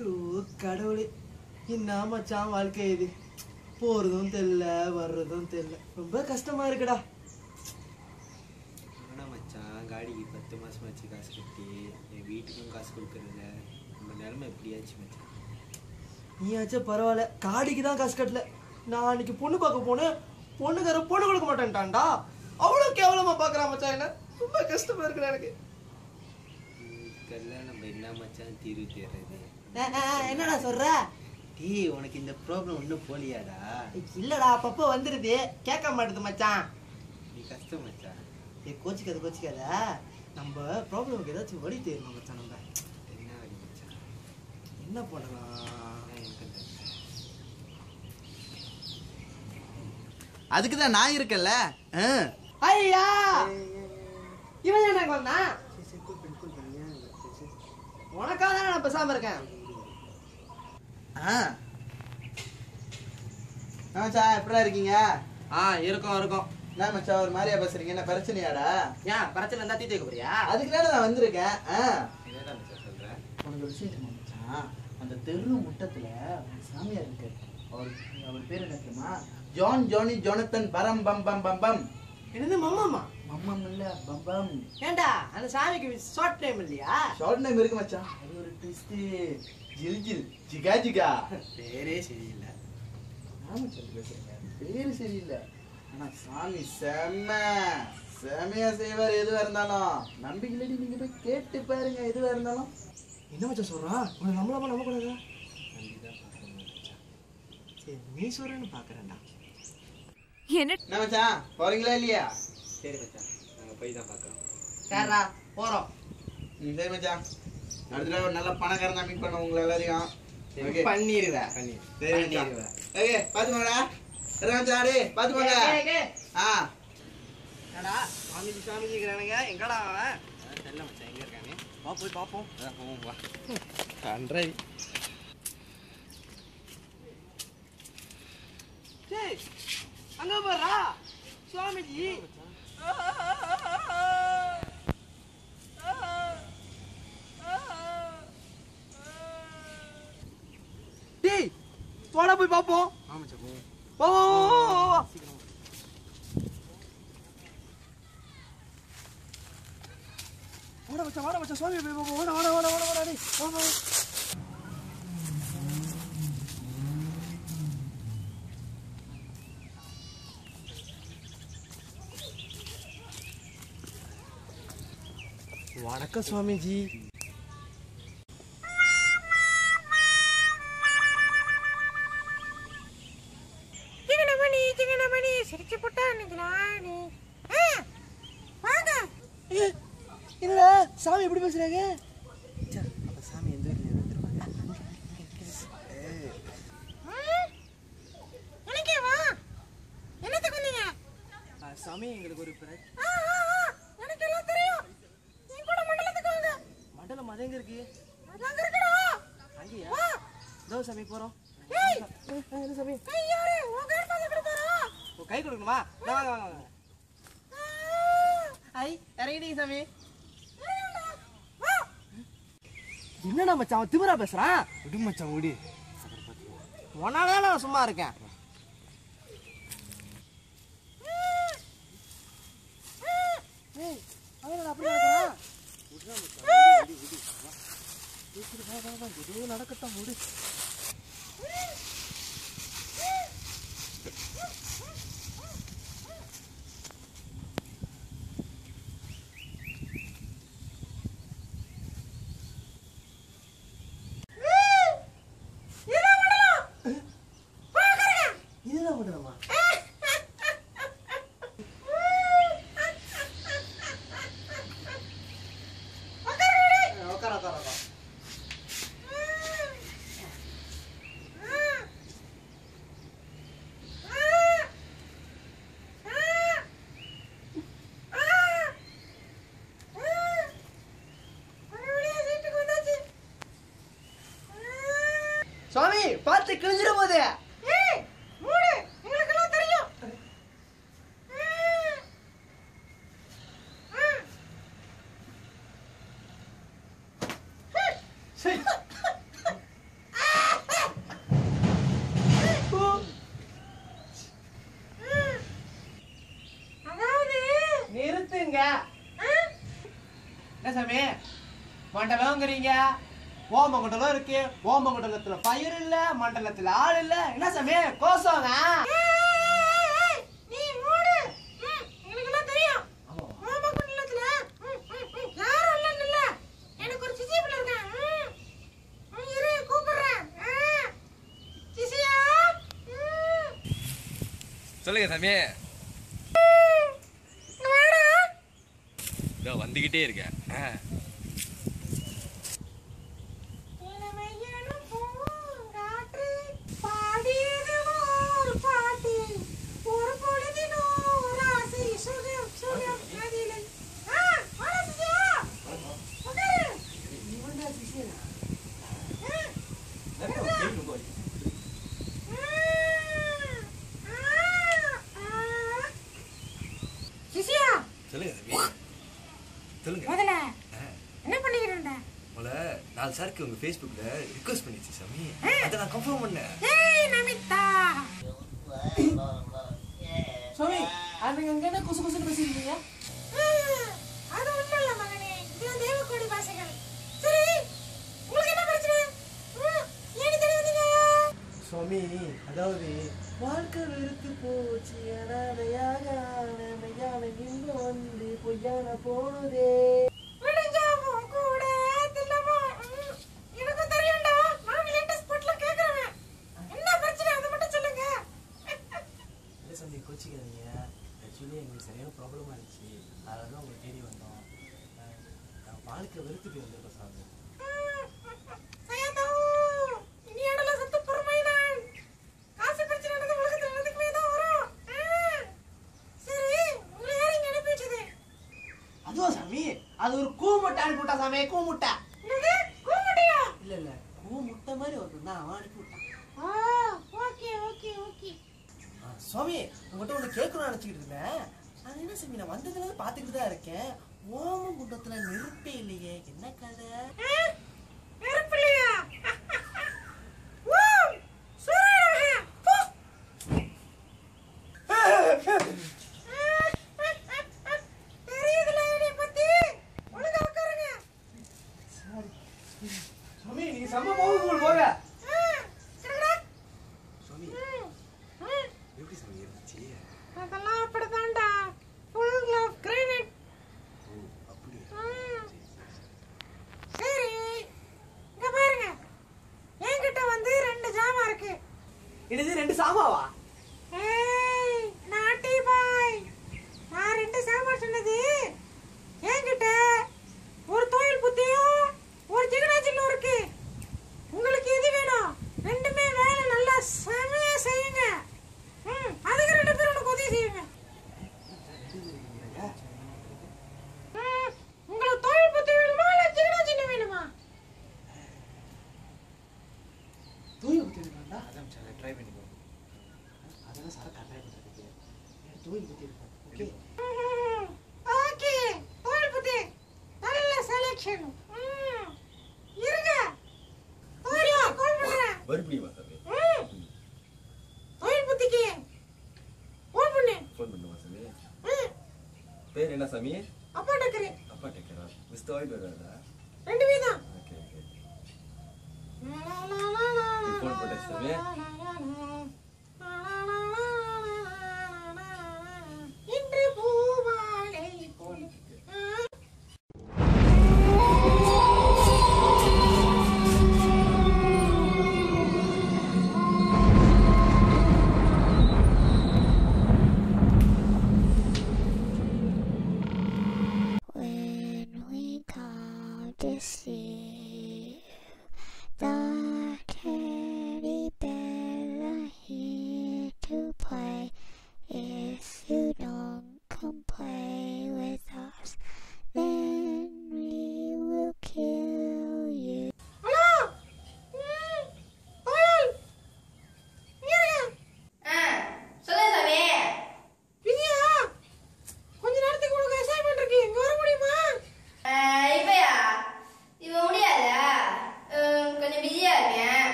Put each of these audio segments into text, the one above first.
Show கடவுளே என்ன மச்சான் வாழ்க்கை இது போறதும் தெரியல வர்றதும் தெரியல ரொம்ப கஷ்டமா இருக்குடா ஆனா மச்சான் காடிக்கு பத்து மாசமாச்சு காசு கட்டி என் வீட்டுக்கும் காசு கொடுக்கறதில்ல நம்ம நிலைமை எப்படியாச்சு மச்சான் நீயாச்சும் பரவாயில்ல காடிக்கு தான் காசு கட்டல நான் அன்னைக்கு பொண்ணு பார்க்க போனேன் பொண்ணுக்கார பொண்ணு கொடுக்க மாட்டேன்ட்டான்டா அவ்வளவு கேவலமா பாக்குறான் மச்சான் என்ன ரொம்ப கஷ்டமா இருக்குடா எனக்கு இதுக்கெல்லாம் நம்ம என்ன மச்சான் தீர்வு தேடுறது என்னடா சொல்ற டேய் உனக்கு இந்த ப்ராப்ளம் ஒன்றும் போலியாடா இல்லடா அப்பப்போ வந்துருது கேட்க மாட்டேது மச்சான் நீ கஷ்டம் மச்சான் ஏய் கோச்சிக்காத கோச்சிக்காத நம்ம ப்ராப்ளமுக்கு ஏதாச்சும் வழி தேடணும் மச்சான் நம்ம என்ன வழி மச்சான் என்ன பண்ணலாம் நான் எனக்கு தெரியல. அதுக்கு தான் நான் இருக்கேன்ல ஆ. ஐயா இவன் எனக்கு வந்தான் சரி, சரி, கூல் பண்ணு, கூல் பண்ணு. ஏன் இவ்வளவு பேச்சு? உனக்காக தானே நான் பேசாம இருக்கேன் ஆ ஆ மச்சான் எப்படிடா இருக்கீங்க ஆ இருக்கும் இருக்கும் என்ன மச்சான் ஒரு மாதிரியா பேசுறீங்க என்ன பிரச்சனையாடா ஏன் பிரச்சனை இருந்தா தீ வைக்க போறியா அதுக்கு தானே நான் வந்திருக்கேன் ஆ என்னடா மச்சான் சொல்ற உனக்கு ஒரு விஷயம் தெரியுமா மச்சான் அந்த தெரு முட்டத்துல ஒரு சாமியார் இருக்கு அவர் அவர் பேர் என்ன தெரியுமா ஜான் ஜானி ஜோனத்தன் பரம் பம் பம் பம் பம் என்னது மம்மாமா மம்மம் இல்ல பம் பம் ஏண்டா அந்த சாமிக்கு ஷார்ட் டைம் இல்லையா ஷார்ட் நேம் இருக்கு மச்சான் அது ஒரு ட்விஸ்ட் ஜில் ஜில் ஜிகா ஜிகா பேரே சரியில்லை நாம சொல்லி பேசுறீங்க பேரு சரியில்லை ஆனா சாமி செம்ம செமையா செய்வார் எதுவா இருந்தாலும் நம்பிக்கையிலடி நீங்க போய் கேட்டு பாருங்க எதுவா இருந்தாலும் என்ன மச்சான் சொல்றான் உன்னை நம்மளாம நம்ப கூடாதா நம்பிதான் பார்க்கணும் மச்சான் சரி நீ சொல்றேன்னு பாக்குறேன்டா என்ன என்ன மச்சான் போறீங்களா இல்லையா சரி மச்சான் நாங்கள் போய் தான் பார்க்குறோம் சரிடா போறோம் ம், சரி மச்சான் அடுத்த தடவை ஒரு நல்ல பணக்காரனா மீட் பண்ண உங்களை எல்லாரையும் ஓகே பண்ணிடுவேன் பண்ணி சரி மச்சான் ஓகே பாத்து போங்கடா சரி மச்சான் டேய் பாத்து போங்க ஆ என்னடா சாமிஜி சாமிஜிக்கிறானுங்க எங்கடா அவன் தெரியல மச்சான் எங்கே இருக்கானே வா போய் பார்ப்போம் அதான் போவோம் வா கன்றை டேய் அங்க பாருடா சுவாமிஜி டேய் போடா போய் பாப்போம் ஆ மச்சான் போவோம் வா வா வா, வா, வா, வா. வாடா மச்சான் வாடா மச்சான் சுவாமி போய் பாப்போம் வாடா வாடா வாடா வாடா வாடா டேய் வா வா வா. வணக்கம் சுவாமிஜி சிங்கனமணி சிங்கனமணி சிரிச்சு போட்டா நிக்கலானி வாங்க இல்ல சாமி எப்படி பேசுறாங்க அப்போ சாமி எந்த ஊரில் வந்துருவாங்க எனக்கே வா என்னத்துக்கு வந்தீங்க சாமி எங்களுக்கு ஒரு பிர- ஆ, ஆ, ஆ, எனக்கு எல்லாம் தெரியும் என் கூட மண்டலத்துக்கு வாங்க மண்டலம் அது எங்க இருக்கு அது அங்க இருக்குடா அங்கேயா வா இதோ சாமி போறோம் ஏய் ஏய், ஏய், என்ன சாமி கை யாரு உன் கை பாத்து கொடுத்தாரா ஓ, கை கொடுக்கணுமா இதோ வாங்க வாங்க வாங்க ஐ இறங்கிட்டீங்க சாமி வா என்னடா மச்சான் அவன் திமிரா பேசுறான் விடு மச்சான் விடு உன்னாலதான் நான் சும்மா இருக்கேன் ஏய், அவன் என்னடா அப்படி நடக்கிறான்? சரி, வா, வா, வா, ஏதோ நடக்கட்டும் விடு இதுதான் மண்டலமா உட்கார உட்கார உட்கார சுவாமி பார்த்து கிழிஞ்சிட போதே என்ன சாமி மண்டலம்ங்கிறீங்க ஓமகுண்டலம் இருக்கு ஓமகுண்டலத்துல பயிர் இல்ல மண்டலத்துல ஆள் இல்ல என்ன சாமி கோசங்க நீ மூடு ம், எனக்கெல்லாம் தெரியும் ஓமகுண்டலத்துல ம், ம், ம், யாரும் இல்லைன்னு இல்ல. எனக்கு ஒரு சிசி பிள்ளை இருக்கான். ம், ம், இரு, கூப்பிடுறேன். ஆ, சிசியா? ம், சொல்லுங்க சாமி இங்க வாடா. இதோ வந்துகிட்டே இருக்கேன் ஆ. இளமையெனும் பூங்காற்று பாடியது ஒரு பாட்டு. ஒரு பொழுதினோ ஒரு ஆசை சுகம் சுகம் அதிலே. ஆ, வாடா சிசியா. உட்காரு. ஆ, சிசியா சொல்லுங்க சாமி சொல்லுங்க முதல்ல என்ன பண்ணிக்கிறேன்டா உங்களை நாலு சாருக்கு உங்க ஃபேஸ்புக்ல ரிக்வஸ்ட் பண்ணிச்சு சாமி அதை நான் கன்ஃபார்ம் பண்ணேன் ஏய் நமிதா சாமி அன்னைக்கு அங்க என்ன குசு குசுன்னு பேசிருக்கீங்க ம், அது ஒண்ணும் இல்ல மகனே இதெல்லாம் தேவக்கோடி பாஷைகள் சரி உங்களுக்கு என்ன பிரச்சனை ம், ஏன் தெரிய வந்தீங்க சுவாமி அதாவது வாழ்க்கை வெறுத்து போச்சு அனாதையாக ஆனமையான இன்பம் வந்து பொய்யான போனதே விடிஞ்சாவும் கூட தில்லமா ம், எனக்கும் தெரியும்டா நான் லேட்டஸ்ட் ஸ்பாட்ல கேக்குறேன் என்ன பிரச்சனை அதை மட்டும் சொல்லுங்க இல்லை சாமி கோச்சிக்காதீங்க ஆக்சுவலி எங்களுக்கு சரியான ப்ராப்ளமாக இருந்துச்சு அதனால தான் உங்களை தேடி வந்தோம் அஹ், நான் வாழ்க்கை வெறுத்து போய் வந்திருக்கோம் சாமி சயந்தோ இனி இடல சத்து பொறுமைதான் காசு பிரச்சனை நடந்து உலகத்துல நடந்துக்குமே தான் வரும் ஆ, சரி உங்களை யார் இங்க அனுப்பி வச்சது அதுவா சாமி அது ஒரு கூ முட்டை அனுப்பிவிட்டா சாமி கூ முட்டை என்னது கூமுட்டையா இல்ல இல்ல கூ முட்டை மாதிரி ஒருத்தன் தான் அவன் அனுப்பி விட்டான் ஆ ஓகே ஓகே ஓகே ஆ, சுவாமி உங்கள்கிட்ட ஒன்று கேட்கணும்னு நினச்சிக்கிட்டு இருந்தேன் அது என்ன சாமி நான் வந்ததுல இருந்து பார்த்துக்கிட்டு தான் இருக்கேன் ஓம குண்டத்துல நெருப்பே இல்லையே என்ன கதை நெருப்பில்லையா ஓ சூரியன் போ தெரியுதுல என்னை பத்தி ஒழுங்கா உட்காருங்க சுவாமி நீங்க செம்ம போக போக ஆ, கிடக்குடா. சுவாமி ம், ம். எப்படி சாமி இருந்துச்சு அதெல்லாம் அப்படிதான்டா ஃபுல் ஆஃப் கிரானைட் ஓ அப்படியா ம். சரி இங்க பாருங்க என்கிட்ட வந்து ரெண்டு ஜாமான் இருக்கு இது ரெண்டு சாமாவா ஏய் நாட்டி பாய் நான் ரெண்டு சாமான் சொன்னது என்கிட்ட ஒரு தொழில் புத்தியும் ஒரு ஜிகனாச்சிலும் இருக்கு உங்களுக்கு எது வேணும் ரெண்டுமே வேலை நல்லா செமையா செய்யுங்க ம் அதுக்கு ரெண்டு பேரும் எனக்கு உதவி செய்யுங்க ம், உங்களுக்கு தொழில் புத்தி வேணுமா இல்ல ஜிகனாச்சின்னு வேணுமா தூய் பத்தி இருக்காண்டா அதான் சார் ட்ரை பண்ணி பாருங்க அதெல்லாம் சார கட்டாய பண்ணுறதுக்கு தூய் பத்தி இருக்கும் ஓகே ம், ஓகே தொழில் புத்தி நல்ல செலெக்ஷன் இருங்க தொழில் கால் பண்றேன் மறுபடியும் சாமி ம். தொழில் புத்திக்கு ஃபோன் பண்ணு ஃபோன் பண்ணுவா சாமி ம், பேர் என்ன சாமி அப்பா டக்கரு அப்பா டேக்கரா மிஸ்டர் வாய்ப்பு வருவாரா ரெண்டு வீதம் ஓகே ஓகே ஃபோன் போட்டேன் சாமி இன்று பூவாலை போல் ஆ. When we come to see the teddy bear here.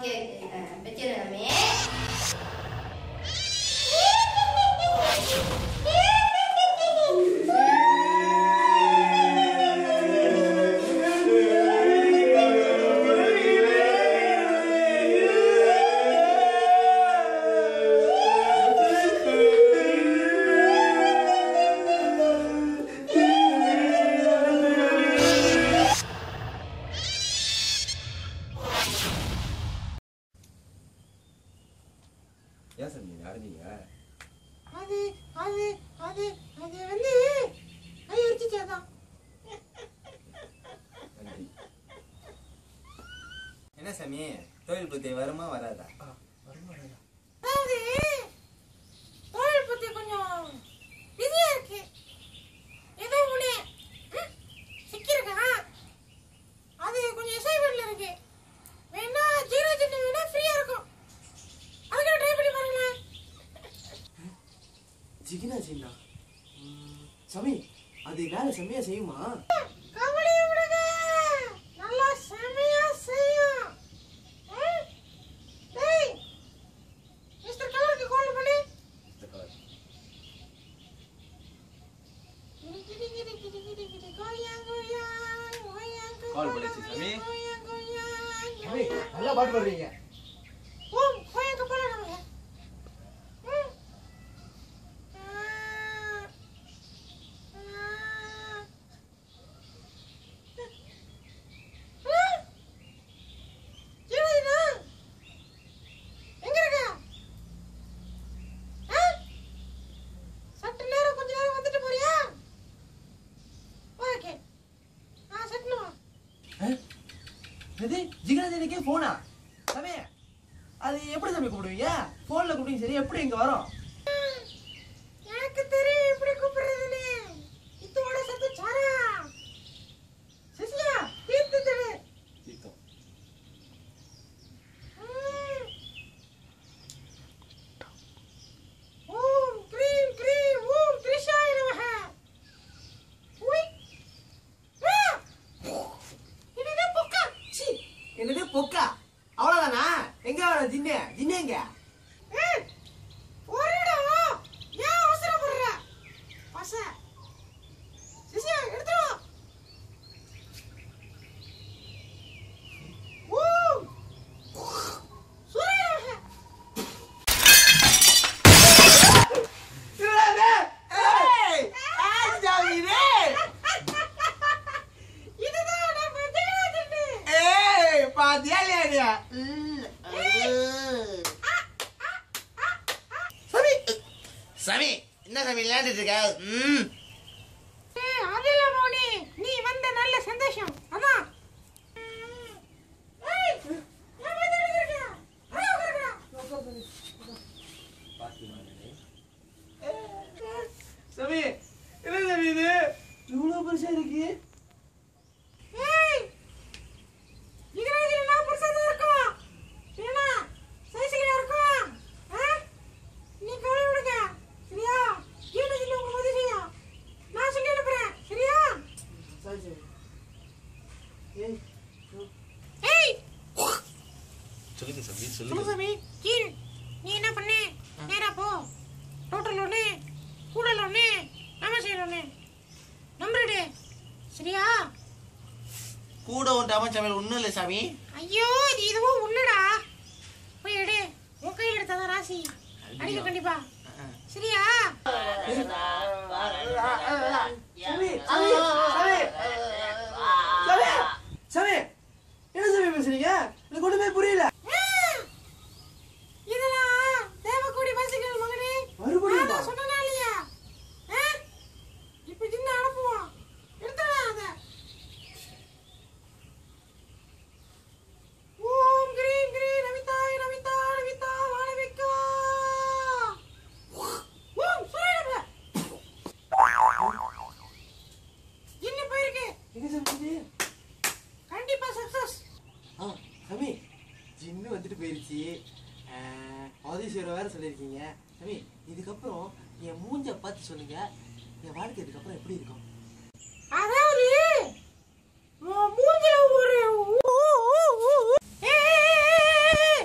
Okay வச்சிருக்காமே ஏன் சாமி நீங்க அடைஞ்சீங்க அது அது அது அது வந்து கை அடிச்சுச்சாதான் நன்றி என்ன சாமி தொழில் புத்தி வருமா வராதா அதாவது தொழில் பத்தி கொஞ்சம் பிஸியா இருக்கு ஏதோ ஒண்ணு ம், சிக்கியிருக்கா அது கொஞ்சம் எக்ஸைட்மெண்ட்ல இருக்கு வேணா ஜீரோ ஜின்னு வேணா ஃப்ரீயா இருக்கும் அதுக்கு ட்ரை பண்ணி பாருங்களேன் ஜிகினா ஜின்னா ம், சாமி அது வேலை செம்மையா செய்யுமா கவலையை விடுங்க நல்லா செமையா செய்யும் ம்? டேய் மிஸ்டர் கலருக்கு கால் பண்ணி கால் பண்ணிச்சு சாமி சாமி நல்லா பாட்டு பாடுறீங்க ஓம் கோயங்க போல நம்ம ம். ஆ. ஆ. ஆ. என்னதுண்ணா? எங்க இருக்க? ஆ? சற்று நேரம் கொஞ்ச நேரம் வந்துட்டு போறியா ஓகே ஆ சட்டுனு வா இது ஜிகினா ஜினுக்கே போனா சாமி அது எப்படி சாமி கூப்பிடுவீங்க போன்ல கூப்பிடுங்க சரி எப்படி இங்க வரும் எனக்கு தெரியும் எப்படி கூப்பிடுறதுன்னு இதோட சத்து சாரா சசியா தீர்த்து தரு தீர்த்தம் ம். ஓம் கிரீம் கிரீம் ஓம் கிருஷாய நமஹ உய் ஆ! என்னது பொக்கா சி என்னது பொக்கா அவ்வளவுதானா எங்க வர ஜின்னு ஜின்னு எங்க ஏய், ஒருடா ஏன் அவசரப்படுற பச சிசியா எடுத்து வா ஓ சூரிய இதுதான் நம்ம ஜெகநாதன்னு ஏய் பாத்தியா இல்லையா சாமி சாமி என்ன சாமி விளையாண்டுட்டு இருக்க ம் ஏய், அதுல மோனி நீ வந்த நல்ல சந்தோஷம் அதான் ஏய், ஏன் பார்த்துட்டு இருக்க? அங்க உட்காருடா. சாமி என்ன சாமி இது இவ்வளவு பெருசா இருக்கு ஏய், இதுல இதுல நான் பெருசாதான் இருக்கும். இல்லைனா, சைஸ்லயா இருக்கும். ஆ? நீ கவலை விடுங்க. சரியா? கீழே கீழே உங்களுக்கு உதவி செய்யும். நான் சொல்லி அனுப்புறேன். சரியா? சரி சரி ஏய் ஏய், சொல்லுங்க சாமி சொல்லு சொல்லுங்க சாமி. கீழ். நீ என்ன பண்ணு நேரா போ டோட்டல் ஒன்று கூடல் ஒன்று நமசையில் ஒன்று நம்புறடு சரியா கூட ஒன்று அமைச்சமையல் ஒன்றும் இல்லை சாமி ஐயோ இது இதுவும் ஒண்ணுடா போய் எடு உன் கையில் எடுத்தாதான் ராசி அடிக்க கண்டிப்பா சரியா சாமி சாமி சாமி சாமி சாமி என்ன சாமி பேசுறீங்க எனக்கு ஒண்ணுமே புரியல ஆ! இதெல்லாம் தேவக்கோடி பசுகள் மகனே மறுபடியும் நான் சொன்னனா இல்லையா ஆ? இப்ப சின்ன அனுப்புவோம் எடுத்துடலாம் அத ஓம் கிரீம் கிரீம் நமிதாய் நமிதா நமிதா வாழவிக்கா ஓம் சுரேனப என்ன போயிருக்கு எங்க சாமி இது? கண்டிப்பா சக்சஸ் ஆ சாமி ஜின்னு வந்துட்டு போயிருச்சு ஆதிசேர வேற சொல்லியிருக்கீங்க சாமி இதுக்கப்புறம் என் மூஞ்ச பார்த்து சொல்லுங்க என் வாழ்க்கை இதுக்கப்புறம் எப்படி இருக்கும் அதாவது உன் மூஞ்சில ஒரு ஊ- ஊ- ஊ- ஊ- ஏய், ஏய், ஏய், ஏய்,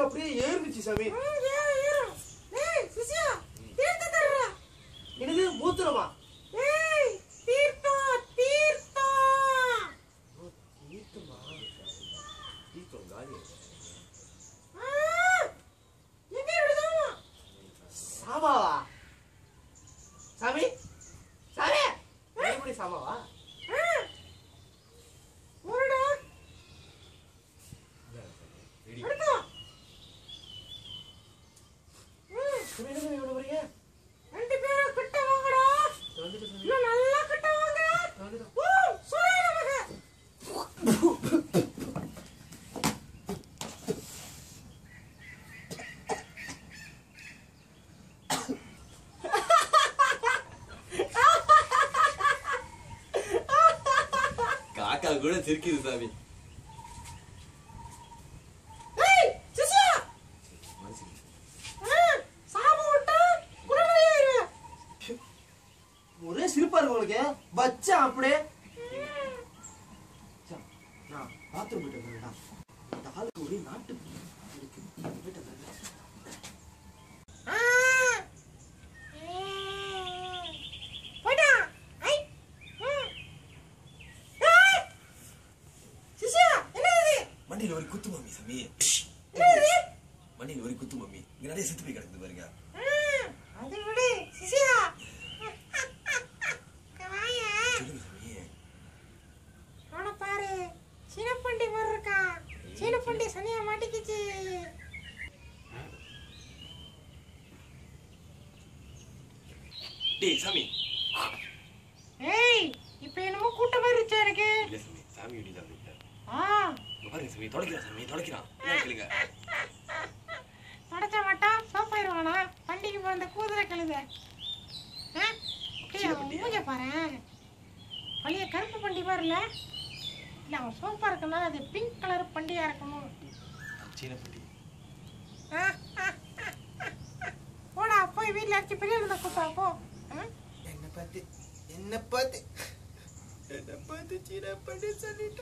அப்படியே ஏறிச்சு சாமி ம், ஏறு, ஏறு. ஏய், சிசியா, தீர்த்தம் தர்றா. என்னது மூத்திரமா ஏய், தீர்த்தம், தீர்த்தம். தீர்த்தம் காலி ஆ, எங்க எடுத்தாலும். சாமாவா சாமி சாமி எப்படி சாமாவா ஆ, ஒருடா. எடுத்தோ. ம், சாமி என்ன சாமி இவ்வளவு வரீங்க ரெண்டு பேரும் கிட்ட வாங்கடா. வந்துட்டு சாமி இன்னும் நல்லா கிட்ட வாங்க. வந்துட்டு ஊ, சூரிய நமக. காக்கா கூட சிரிக்குது சாமி ஏய், சிசியா. மனசுக்கு ஆ, சாபம் விட்டா குணநிலையா இரு. ஒரே சிரிப்பா இருக்கு உங்களுக்கு வச்சேன் அப்படியே சா, நான் பாத்ரூம் போயிட்டு வரேன்டா இந்த ஆளுக்கு ஒரே நாட்டு இருக்கு போயிட்டு வரேன் ஆ. ம். போயிட்டா. ஐ. ம். ஏய். சிசியா, என்னது இது? மண்ணில ஒரு குத்து மம்மி சாமி என்னது இது? மண்ணில ஒரு குத்து மம்மி இங்க நிறைய செத்து போய் கிடக்குது பாருங்க ம், அது விடு, சிசியா. வாயே. சொல்லுங்க சாமி அவனை பாரு சீனப்பண்டி மாதிரி இருக்கான் சீனப்பண்டி சனியா மாட்டிக்கிச்சு டேய் சாமி ஏய் இப்ப என்னமோ கூட்ட மாதிரி இருச்சா எனக்கு இல்ல சாமி சாமி வீடு தான் வீட்டுல ஆ இங்க பாருங்க சாமி தொடக்கிறான் சாமி தொடக்கிறான் என்ன கேளுங்க தொடச்ச மாட்டான் சோப்பாயிருவானா பண்டிகை பிறந்த கூதல கழுத ஆ? டேய், அவன் மூஞ்ச பாரேன் பழைய கருப்பு பண்டி பாருல இல்ல அவன் சோப்பா இருக்கனால அது பிங்க் கலர் பண்டிகா இருக்குமோ சீன பண்டி ஆ, ஆ, ஆ, ஆ. போடா போய் வீட்டுல அடிச்சு பெரிய இருந்த கூப்பா போ ஆ? என்ன பார்த்து என்ன பார்த்து என்ன பார்த்து சீன பண்ணி சொல்லிட்டு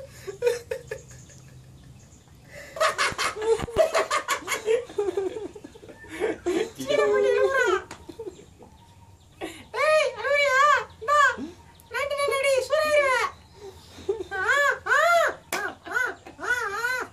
சீனப்பண்டி இழுவுறா. ஏய், அழுவியா? இந்தா, நைட்டு நின்னடி, சூறையிடுவ. ஆ, ஆ, ஆ, ஆ, ஆ, ஆ.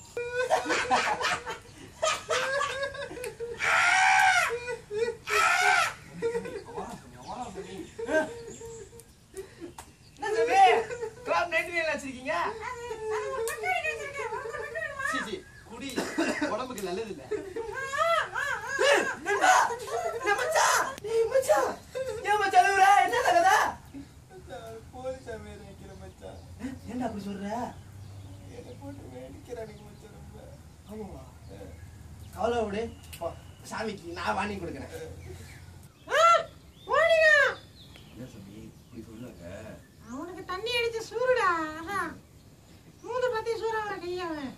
என்ன சாமி கிளாப் நைட் வேலை வச்சிருக்கீங்க அது அது ஒரு வெங்காயம் கிடைச்சிருக்கு. ஒரு வெங்காயம் வா. சி, சி, குடி உடம்புக்கு நல்லது இல்ல ஆ, ஆ, ஆ. நண்பா, என்ன மச்சான்? ஏய் மச்சான், ஏன் மச்சான் அழுவுற? என்ன கதை? போலீஸ் அமேர் வைக்கிற மச்சான் ஏ, ஏன்டா அப்படி சொல்ற? என்னை போட்டு வேடிக்கிறானுங்க மச்சான் ரொம்ப ஆமாவா? கவலை விடு. போ, சாமிக்கு நான் வாங்கி கொடுக்குறேன் ஆ, ஓடிங்க. என்ன சாமி இப்படி சொன்னாங்க அவனுக்கு தண்ணி அடிச்சு சூடுடா அதான் மூந்து பத்தி சூறாவற கையவன்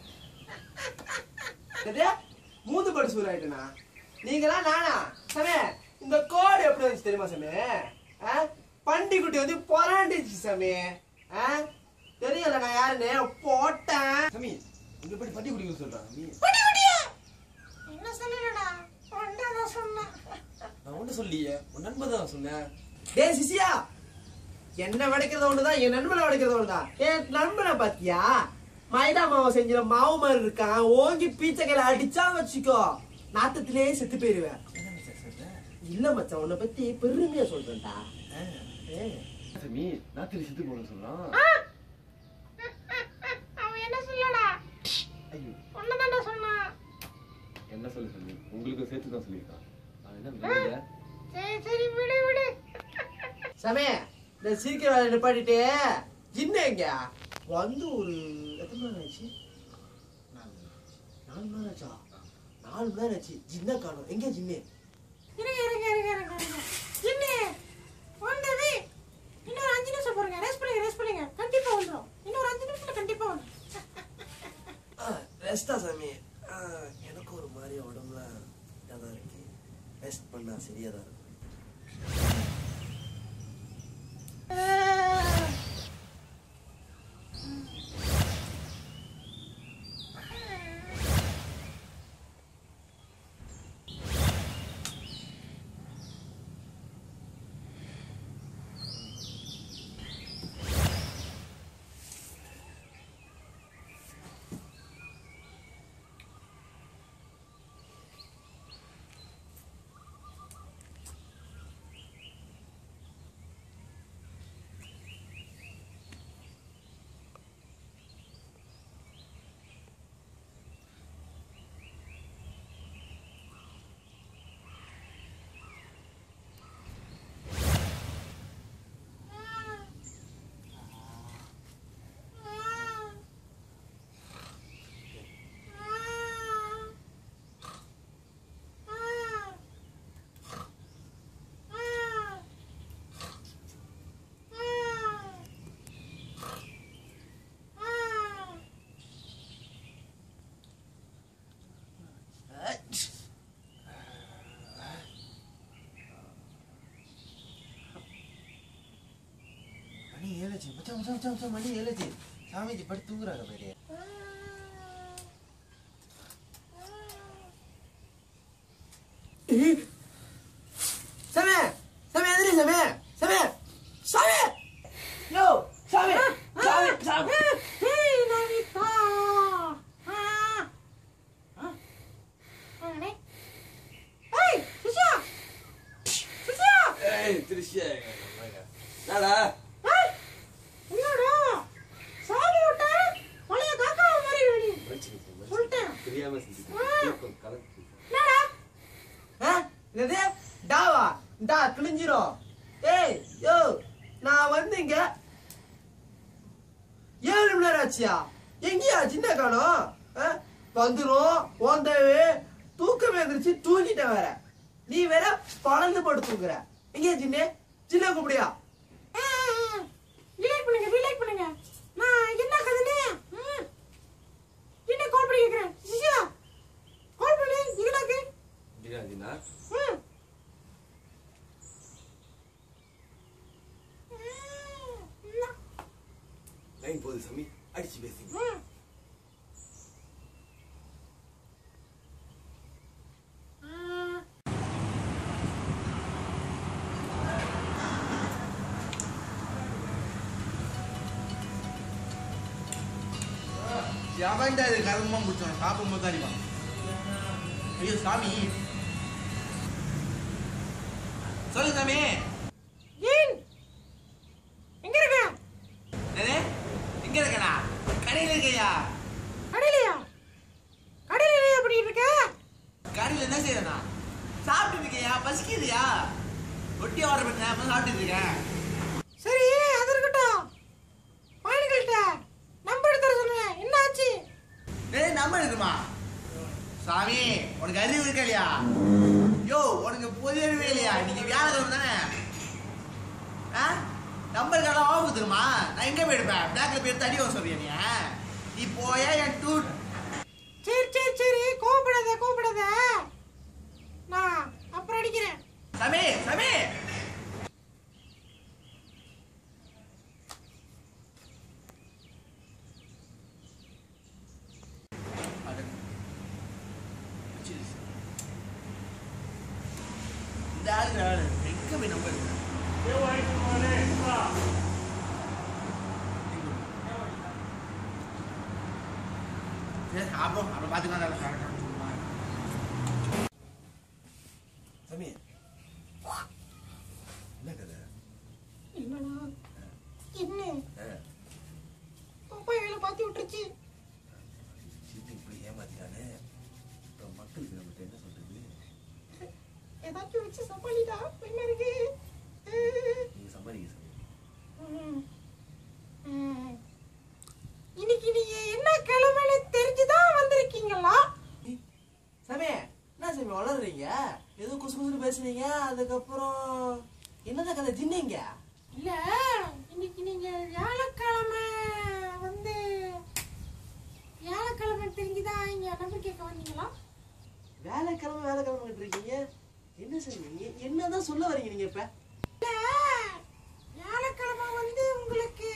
எது? மூந்து படு சூர் ஆயிட்டுனா நீங்களா நானா சாமி இந்த கோடு எப்படி வந்துச்சு தெரியுமா சாமி ஆ? பண்டிக்குட்டி வந்து பொறாண்டிச்சு சாமி ஆ? தெரியல நான் யாருன்னு போட்டேன் சாமி இங்க போய் பட்டி குடிக்க சொல்றான் சாமி படி படியா என்ன சொல்லலடா ஒன்றாதான் சொன்னான் நான் ஒண்ணு சொல்லியே உன் நண்பன் தான் சொன்னேன் டேய் சிசியா என்ன வடைக்கிறது ஒண்ணுதான் என் நண்பனை வடைக்கிறது ஒண்ணுதான் என் நண்பனை பாத்தியா மைதா மாவு செஞ்ச மாவு மாதிரி இருக்கான் ஓங்கி பீச்சை கையில அடிச்சா வச்சுக்கோ நாத்தத்திலேயே செத்து போயிருவேன் என்ன மச்சான் சொல்ற இல்ல மச்சான் உன்னை பத்தி பெருமையா சொல்றேன்டா ஏய். சாமி நாத்திரி செத்து போகணும்னு சொல்றான் அவன் என்ன சொல்லடா ஐயோ ஒன்னதான்டா சொன்னான் என்ன சொல்லு சாமி உங்களுக்கு சேர்த்து தான் சொல்லியிருக்கான் அவன் என்ன வெளியில சரி சரி விடு விடு சாமி இந்த சிரிக்கிற வேலை நிப்பாட்டிட்டு ஜின்னு எங்க வந்து ஒரு எத்தனை மணி நேரம் ஆச்சு நாலு மணி நேரம் ஆச்சா நாலு மணி நேரம் ஆச்சு ஜின்னா காணும் எங்க ஜின்னு இருங்க இருங்க இருங்க இருங்க இருங்க ஜின்னு வந்தது இன்னொரு அஞ்சு நிமிஷம் போடுங்க ரேஸ் பண்ணுங்க ரேஸ் பண்ணுங்க கண்டிப்பா வந்துடும் இன்னொரு அஞ்சு நிமிஷத்துல கண்டிப்பா வந்துடும் ரெஸ்டா சாமி ஆ, எனக்கு ஒரு மாதிரி உடம்புல இதாக தான் இருக்கு ரெஸ்ட் பண்ணா சரியா தான் இருக்கும் மணி ஏழாச்சு மச்சான் மச்சான் மச்சான் மச்சான் மணி ஏழாச்சு சாமிஜி படுத்து தூங்குறாங்க பாரு சாமி சாமி எதிரி சாமி சாமி சாமி யோ சாமி சாமி சாமி ஏய், நமிதா. ஆ. ஆ. அடே. ஏய், சுஷா. சுஷா. ஏய் திருஷ்யா என்னடா ஏய், என்னடா? சாமி விட்ட பழைய காக்காவை மாதிரி வெளி. சொல்லிட்டேன். தெரியாம ஆ. செஞ்சுட்டேன் கலந்து என்னடா? ஆ? என்னது டாவா டா கிழிஞ்சிரும் ஏய் யோ நான் வந்து இங்க ஏழு மணி நேரம் ஆச்சியா எங்கேயா சின்ன காணும் ஆ? வந்துரும் ஓந்தவே தூக்கம் எழுந்திரிச்சு தூங்கிட்டேன் வேற நீ வேற பழந்து போட்டு தூங்குற எங்கேயா சின்ன சின்ன கூப்பிடியா ஆ, ஆ, ஆ. delete பண்ணுங்க delete பண்ணுங்க நான் என்ன கதைன்னு ம். என்ன கால் பண்ணி கேட்கிறேன் சுஷா கால் பண்ணி இதுடாக்கு தினா ம் ம். லைன் போகுது சாமி அடிச்சு பேசுங்க ம். ஆ. எவன்டா இது கர்மம் பிடிச்சவன் சாப்பிடும் போது அறிவான் ஐயோ சாமி சொல்லு சாமி ஏன் எங்க இருக்க என்னது எங்க இருக்கனா கடையில இருக்கையா கடையிலையா கடையில எப்படி இருக்க கடையில என்ன செய்யறனா சாப்பிட்டு இருக்கையா பசிக்குதுயா ரொட்டி ஆர்டர் பண்ணேன் அப்ப சாப்பிட்டு இருக்கேன் சரி அது இருக்கட்டும் பையன்கள்ட்ட நம்பர் எடுத்து தர சொன்னேன் என்ன ஆச்சு டேய் நம்பர் இருக்குமா சாமி உனக்கு அறிவு இருக்கா இல்லையா யோ உனக்கு பொது அறிவே இல்லையா இன்னைக்கு வியாழக்கிழமை தானே ஆ நம்பர் கடை ஆஃப் தெரியுமா நான் எங்க போயிருப்பேன் பேங்க்ல போய் தடி வர சொல்றியா நீ நீ போயா என் டூ சரி சரி சரி கோவப்படாத கோவப்படாத நான் அப்புறம் அடிக்கிறேன் சாமி சாமி இந்த ஆளு ஆளு எங்க போய் நம்பர் அப்புறம் அப்புறம் பார்த்துக்கலாம் சாமி என்ன கதை என்னடா என்ன ஆ, அப்பா வேலை பார்த்து விட்டுருச்சு சித்தி இப்படி ஏமாத்திட்டானே அப்புறம் மக்களுக்கு நம்மகிட்ட என்ன சொல்றது ஏதாச்சும் வச்சு சமாளிடா என்ன இருக்கு நீங்க சம்பாதிக்க சாமி ம். ம். இன்னைக்கு நீங்க என்ன கிழமைன்னு தெரிஞ்சுதான் வந்திருக்கீங்களா சாமி என்ன சாமி வளர்றீங்க ஏதோ குசு குசுன்னு பேசுனீங்க அதுக்கப்புறம் என்னதான் கதை தின்னீங்க இல்ல இன்னைக்கு நீங்க வியாழக்கிழமை வந்து வியாழக்கிழமை தெரிஞ்சுதான் இங்க நம்பர் கேட்க வந்தீங்களா வேலைக்கிழமை வேலைக்கிழமை இருக்கீங்க என்ன சாமி என்னதான் சொல்ல வரீங்க நீங்க இப்ப இல்ல வியாழக்கிழமை வந்து உங்களுக்கு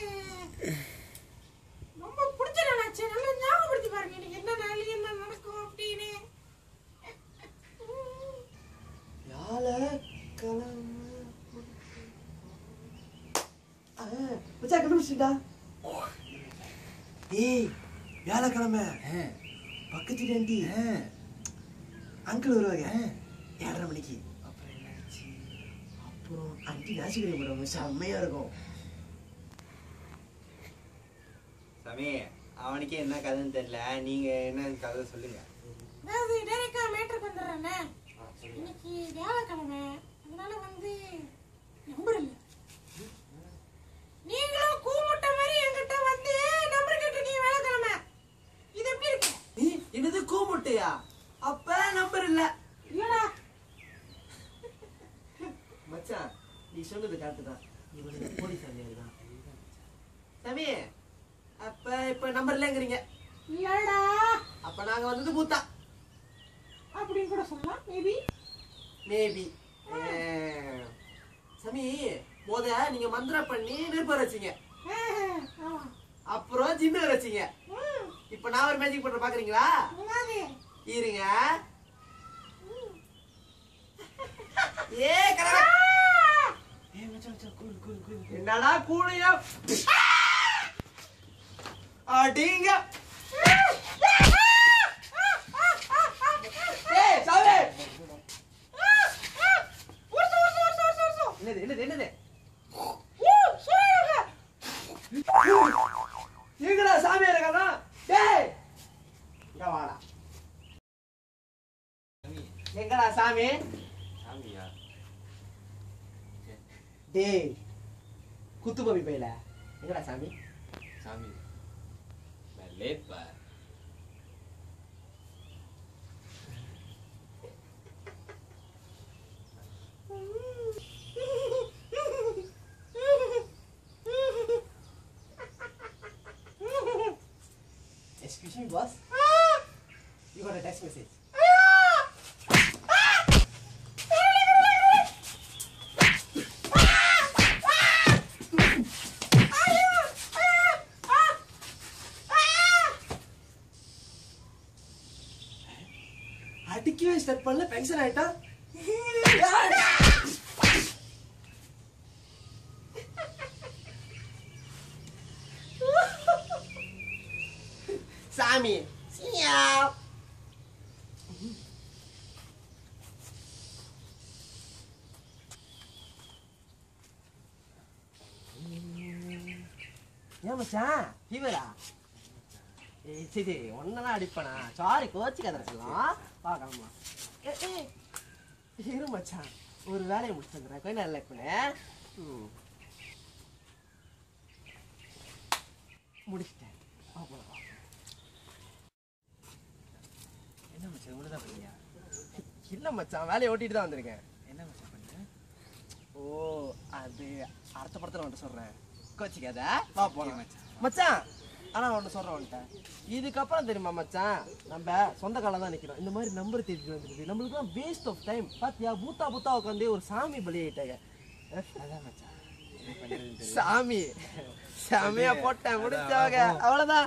ரொம்ப பிடிச்ச நாளாச்சு நல்லா ஞாபகப்படுத்தி பாருங்க இன்னைக்கு என்ன நாள் என்ன நடக்கும் அப்படின்னு வியாழக்கிழமை ஆ, மச்சான் கண்டுபிடிச்சிட்டா ஏய் வியாழக்கிழமை பக்கத்து ஆண்டி அங்கிள் வருவாங்க ஏழரை மணிக்கு அப்புறம் என்னாச்சு அப்புறம் ஆண்டி நாசிக்கிறீங்க போடுவாங்க செம்மையா இருக்கும் சாமி அவனுக்கே என்ன கதைன்னு தெரியல நீங்க என்ன கதை சொல்லுங்க அதாவது டேரக்டா மேட்ருக்கு வந்துடுறேனே இன்னைக்கு வியாழக்கிழமை அதனால வந்து நம்பர் இல்லை நீங்களும் கூமுட்ட மாதிரி என்கிட்ட வந்து நம்பர் கேட்டிருக்கீங்க வியாழக்கிழமை இது எப்படி இருக்கு நீ என்னது கூமுட்டையா அப்ப நம்பர் இல்ல இல்லடா மச்சான் நீ சொன்னது கரெக்ட் தான் இவனுக்கு போலீஸ் சாமியார் தான் சாமி அப்ப இப்ப நம்பர் இல்லைங்கிறீங்க இல்லடா அப்ப நாங்க வந்தது பூத்தா அப்படின்னு கூட சொல்லலாம் மேபி மேபி சாமி முத நீங்க மந்திரம் பண்ணி நெருப்பு வச்சீங்க ஆ, ஆமா. அப்புறம் ஜின்னு வச்சீங்க ம், இப்ப நான் ஒரு மேஜிக் பண்ற பாக்குறீங்களா என்னது? இருங்க ஏ கரடா ஏய் மச்சான் மச்சான் கூல் கூல் கூல் என்னடா கூலியா அடிங்க ஏய் சாவே உருசு, உருசு, உருசு, உருசு, உருசு. என்னது என்னது என்னது ஊ, சூரியனுக்கு. எங்கடா சாமி இருக்கானா டேய் இங்க வாடா எங்கடா சாமி சாமியா டேய் குத்துபவி பையில எங்கடா சாமி சாமி நான் லேப்பா Excuse me, boss. You got a text message. அடிக்கவே ஸ்டார்ட் பண்ணல பென்ஷன் ஆயிட்டா சாமி சியா ஏன் மச்சான் ஃபீவரா ஏய் சரி சரி ஒன்னெல்லாம் அடிப்பனா சாரி கோச்சிக்காத சொல்லலாம் பார்க்கலாமா ஏ ஏய் இரு மச்சான் ஒரு வேலையை முடிச்சு வந்துடுறேன் கொஞ்சம் நல்லா இருக்குண்ணே ம் முடிச்சிட்டேன் வா போலாம் வா என்ன மச்சான் இவ்வளோதான் பண்ணியா இல்ல மச்சான் வேலையை ஓட்டிட்டு தான் வந்திருக்கேன் என்ன மச்சான் பண்ண ஓ அது அடுத்த படத்துல வந்துட்டு சொல்றேன் கோச்சிக்காத வா போலாம் மச்சான். மச்சான் ஆனா ஒன்று சொல்றேன் வந்துட்ட இதுக்கப்புறம் தெரியுமா மச்சான் நம்ம சொந்த காலம் தான் நிக்கிறோம் இந்த மாதிரி நம்பர் தேடிட்டு வந்துருக்கு நம்மளுக்குலாம் வேஸ்ட் ஆஃப் டைம் பாத்தியா பூத்தா பூத்தா உட்காந்து ஒரு சாமி பலி ஆயிட்டாங்க அதான் மச்சான் என்ன பண்ணுறதுன்னு தெரியல சாமி சாமியா போட்டேன் முடிச்சவங்க அவ்வளவுதான்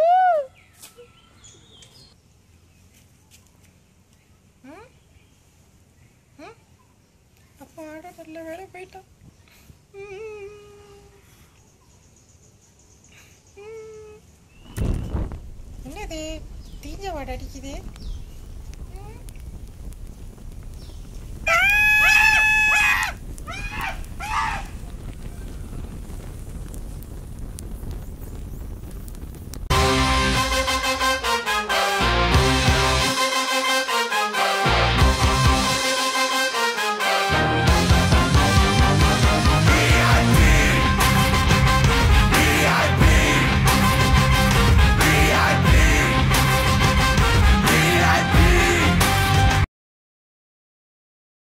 அப்பாடா நல்ல வேலை போயிட்டான் ம். ம். என்னது தீஞ்ச வாடை அடிக்குது